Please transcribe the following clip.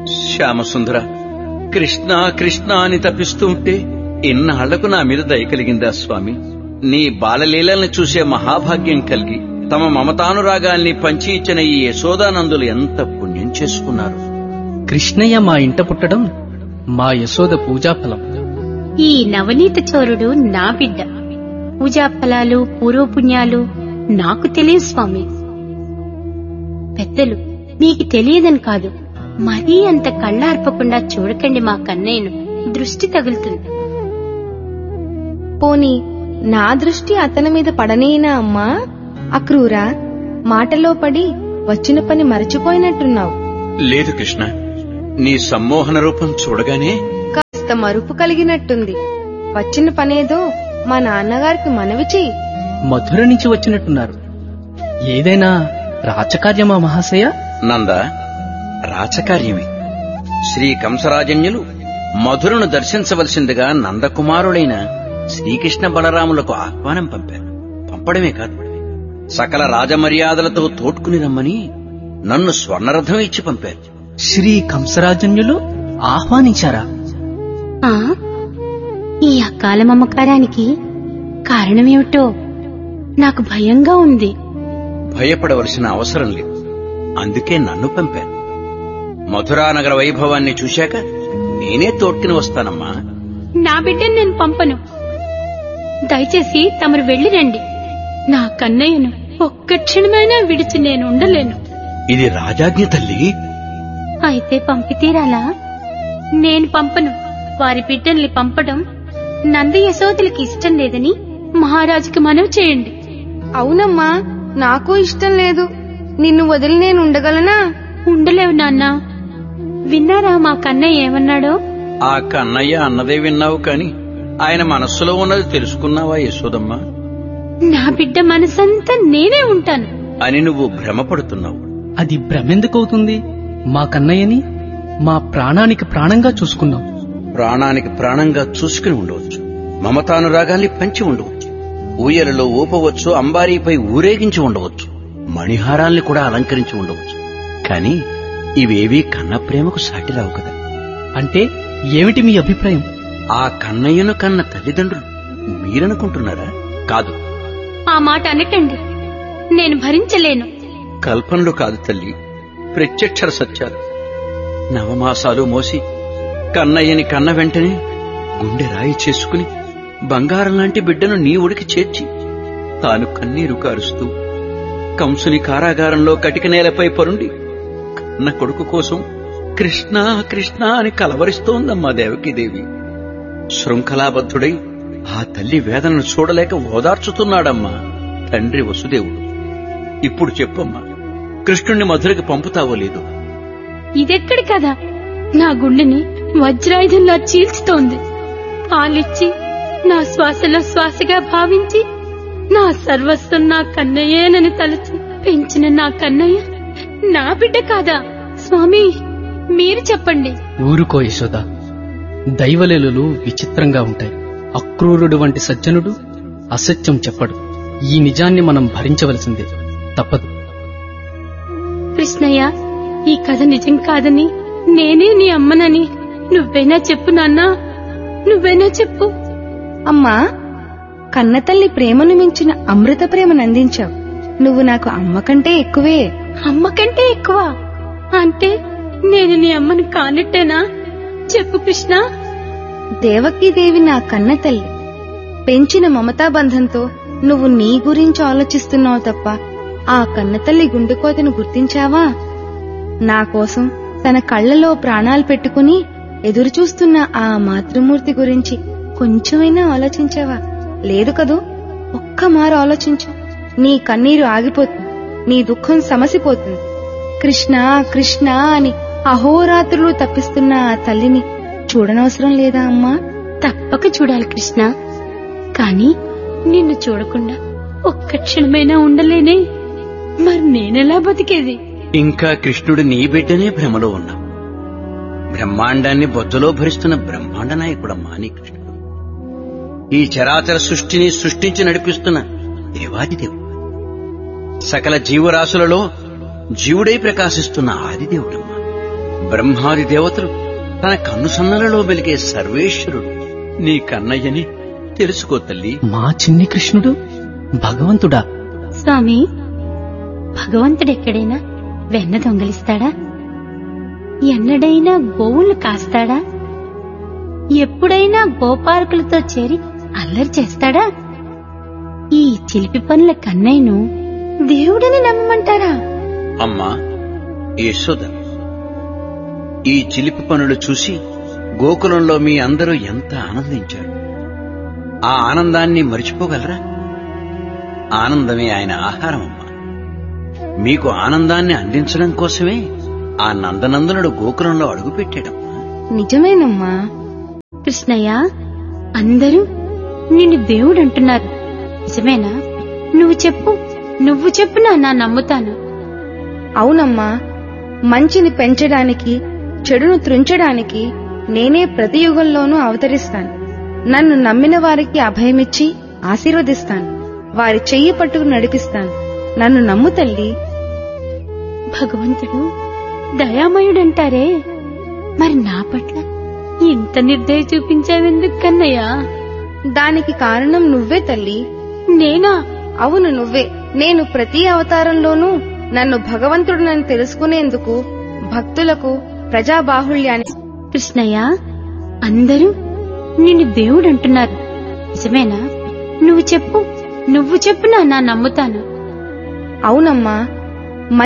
శ్యామసుందర కృష్ణ కృష్ణ అని తప్పిస్తుంటే ఇన్నాళ్లకు నా మీద దయ కలిగిందా స్వామి నీ బాలలీలల్ని చూసే మహాభాగ్యం కలిగి తమ మమతానురాగాల్ని పంచి ఇచ్చిన ఈ యశోదానందులు ఎంత పుణ్యం చేసుకున్నారు కృష్ణయ్య మా ఇంట పుట్టడం మా యశోద పూజాఫలం ఈ నవనీత చోరుడు నా బిడ్డ పూజాఫలాలు పూర్వపుణ్యాలు నాకు తెలియదు స్వామి పెద్దలు మీకు తెలియదని కాదు మరీ అంత కళ్ళార్పకుండా చూడకండి మా కన్నయ్యను దృష్టి తగులుతుంది పోని నా దృష్టి అతని మీద పడనేనా అమ్మా అక్రూరా మాటలో పడి వచ్చిన పని మరచిపోయినట్టున్నావు లేదు కృష్ణ నీ సమ్మోహన రూపం చూడగానే కాస్త మరుపు కలిగినట్టుంది వచ్చిన పనేదో మా నాన్నగారికి మనవి చెయ్యి మధుర నుంచి వచ్చినట్టున్నారు ఏదైనా రాచకార్యమా మహాశయ నంద రాచకార్యమే శ్రీ కంసరాజన్యులు మధురను దర్శించవలసిందిగా నందకుమారుడైన శ్రీకృష్ణ బలరాములకు ఆహ్వానం పంపారు పంపడమే కాదు సకల రాజమర్యాదలతో తోడ్కుని రమ్మని నన్ను స్వర్ణరథం ఇచ్చి పంపారు శ్రీ కంసరాజన్యులు ఆహ్వానించారా ఆ ఈ అకాల మమకారానికి కారణమేమిటో నాకు భయంగా ఉంది భయపడవలసిన అవసరం లేదు అందుకే నన్ను పంపారు మధురానగర వైభవాన్ని చూశాక నేనే తోడ్కుని వస్తానమ్మా నా బిడ్డను నేను పంపను దయచేసి తమరు వెళ్లి రండి నా కన్నయ్యను ఒక్క క్షణమైనా విడిచి నేను ఉండలేను ఇది రాజాజ్ఞ తల్లి అయితే పంపి తీరాలా నేను పంపను వారి బిడ్డల్ని పంపడం నంది యశోదులకి ఇష్టం లేదని మహారాజుకి మనవి చేయండి అవునమ్మా నాకు ఇష్టం లేదు నిన్ను వదిలి నేను ఉండగలనా ఉండలేవు నాన్న విన్నారా మా కన్నయ్య ఏమన్నాడో ఆ కన్నయ్య అన్నదే విన్నావు కాని ఆయన మనస్సులో ఉన్నది తెలుసుకున్నావా యశోదమ్మా నా బిడ్డ మనసంతా నేనే ఉంటాను అని నువ్వు భ్రమపడుతున్నావు అది భ్రమెందుకవుతుంది మా కన్నయ్యని మా ప్రాణానికి ప్రాణంగా చూసుకున్నాం ప్రాణానికి ప్రాణంగా చూసుకుని ఉండవచ్చు మమతానురాగాల్ని పంచి ఉండవచ్చు ఊయలలో ఊపవచ్చు అంబారీపై ఊరేగించి ఉండవచ్చు మణిహారాల్ని కూడా అలంకరించి ఉండవచ్చు కాని ఇవేవీ కన్న ప్రేమకు సాటి రావు కదా అంటే ఏమిటి మీ అభిప్రాయం ఆ కన్నయ్యను కన్న తల్లిదండ్రులు మీరనుకుంటున్నారా కాదు ఆ మాట అనకండి నేను భరించలేను కల్పనలు కాదు తల్లి ప్రత్యక్షర సత్యాలు నవమాసాలు మోసి కన్నయ్యని కన్న వెంటనే గుండె రాయి చేసుకుని బంగారం లాంటి బిడ్డను నీ ఉడికి చేర్చి తాను కన్నీరు కారుస్తూ కంసుని కారాగారంలో కటిక నేలపై పరుండి కన్న కొడుకు కోసం కృష్ణ కృష్ణ అని కలవరిస్తోందమ్మా దేవకీదేవి శృంఖలాబద్ధుడై ఆ తల్లి వేదనను చూడలేక ఓదార్చుతున్నాడమ్మా తండ్రి వసుదేవుడు ఇప్పుడు చెప్పమ్మా కృష్ణుణ్ణి మధురకి పంపుతావో లేదు ఇదెక్కడి కదా నా గుండెని వజ్రాయుధంలా చీల్చుతోంది పాలిచ్చి నా శ్వాసలో శ్వాసగా భావించి నా సర్వస్వం నా కన్నయ్యేనని తలచి పెంచిన నా కన్నయ్య నా బిడ్డ కాదా స్వామి మీరు చెప్పండి ఊరుకో యశోద దైవలీలలు విచిత్రంగా ఉంటాయి అక్రూరుడు వంటి సజ్జనుడు అసత్యం చెప్పడు ఈ నిజాన్ని మనం భరించవలసిందే తప్పదు కృష్ణయ్య ఈ కథ నిజం కాదని నేనే నీ అమ్మనని నువ్వైనా చెప్పు నాన్నా నువ్వైనా చెప్పు అమ్మా కన్నతల్లి ప్రేమను మించిన అమృత ప్రేమను అందించావు నువ్వు నాకు అమ్మ కంటే ఎక్కువే అమ్మ కంటే ఎక్కువ అంటే నేను నీ అమ్మను కానట్టేనా చెప్పు కృష్ణ దేవకీదేవి నా కన్న తల్లి పెంచిన మమతాబంధంతో నువ్వు నీ గురించి ఆలోచిస్తున్నావు తప్ప ఆ కన్నతల్లి గుండెకోతను గుర్తించావా నా కోసం తన కళ్ళలో ప్రాణాలు పెట్టుకుని ఎదురుచూస్తున్న ఆ మాతృమూర్తి గురించి కొంచెమైనా ఆలోచించావా లేదు కదూ ఒక్క మారు ఆలోచించు నీ కన్నీరు ఆగిపోతుంది నీ దుఃఖం సమసిపోతుంది కృష్ణ కృష్ణ అని అహోరాత్రులు తప్పిస్తున్న ఆ తల్లిని చూడనవసరం లేదా అమ్మా తప్పక చూడాలి కృష్ణ కాని నిన్ను చూడకుండా ఒక్క క్షణమైనా ఉండలేనే మరి నేనెలా బతికేది ఇంకా కృష్ణుడు నీ బిడ్డనే భ్రమలో ఉన్నావు బ్రహ్మాండాన్ని బొజ్జలో భరిస్తున్న బ్రహ్మాండ నాయకుడమ్మా నీ కృష్ణుడు ఈ చరాచర సృష్టిని సృష్టించి నడిపిస్తున్న దేవాదిదేవుడు సకల జీవరాశులలో జీవుడై ప్రకాశిస్తున్న ఆదిదేవుడమ్మా బ్రహ్మాది దేవతలు తన కన్నుసన్నలలో వెలిగే సర్వేశ్వరుడు నీ కన్నయ్యని తెలుసుకో తల్లి మా చిన్ని కృష్ణుడు భగవంతుడా స్వామి భగవంతుడెక్కడైనా వెన్న దొంగలిస్తాడా ఎన్నడైనా గోవులు కాస్తాడా ఎప్పుడైనా గోపాలకులతో చేరి అల్లరి చేస్తాడా ఈ చిలిపి పనుల కన్నయ్యను దేవుడిని నమ్మమంటారా అమ్మా యశోద ఈ చిలిపి పనులు చూసి గోకులంలో మీ అందరూ ఎంత ఆనందించారు ఆ ఆనందాన్ని మరిచిపోగలరా ఆనందమే ఆయన ఆహారం అమ్మా మీకు ఆనందాన్ని అందించడం కోసమే ఆ నందనందనుడు గోకులంలో అడుగుపెట్టాడమ్మా నిజమేనమ్మా కృష్ణయ్య అందరూ నిన్ను దేవుడు అంటున్నారు నిజమేనా నువ్వు చెప్పు నువ్వు చెప్పు నా నమ్ముతాను అవునమ్మా మంచిని పెంచడానికి చెడును త్రుంచడానికి నేనే ప్రతి యుగంలోనూ అవతరిస్తాను నన్ను నమ్మిన వారికి అభయమిచ్చి ఆశీర్వదిస్తాను వారి చెయ్యి పట్టుకు నడిపిస్తాను నన్ను నమ్ము తల్లి భగవంతుడు దయామయుడంటారే మరి నా పట్ల ఇంత నిర్దయ చూపించావెందుకు కన్నయ్యా దానికి కారణం నువ్వే తల్లి నేనా అవును నువ్వే నేను ప్రతి అవతారంలోనూ నన్ను భగవంతుడునని తెలుసుకునేందుకు భక్తులకు ప్రజాబాహుళ్యాన్ని కృష్ణయ్య అందరూ నిన్ను దేవుడు అంటున్నారు నిజమేనా నువ్వు చెప్పు నువ్వు చెప్పు నా నమ్ముతాను అవునమ్మా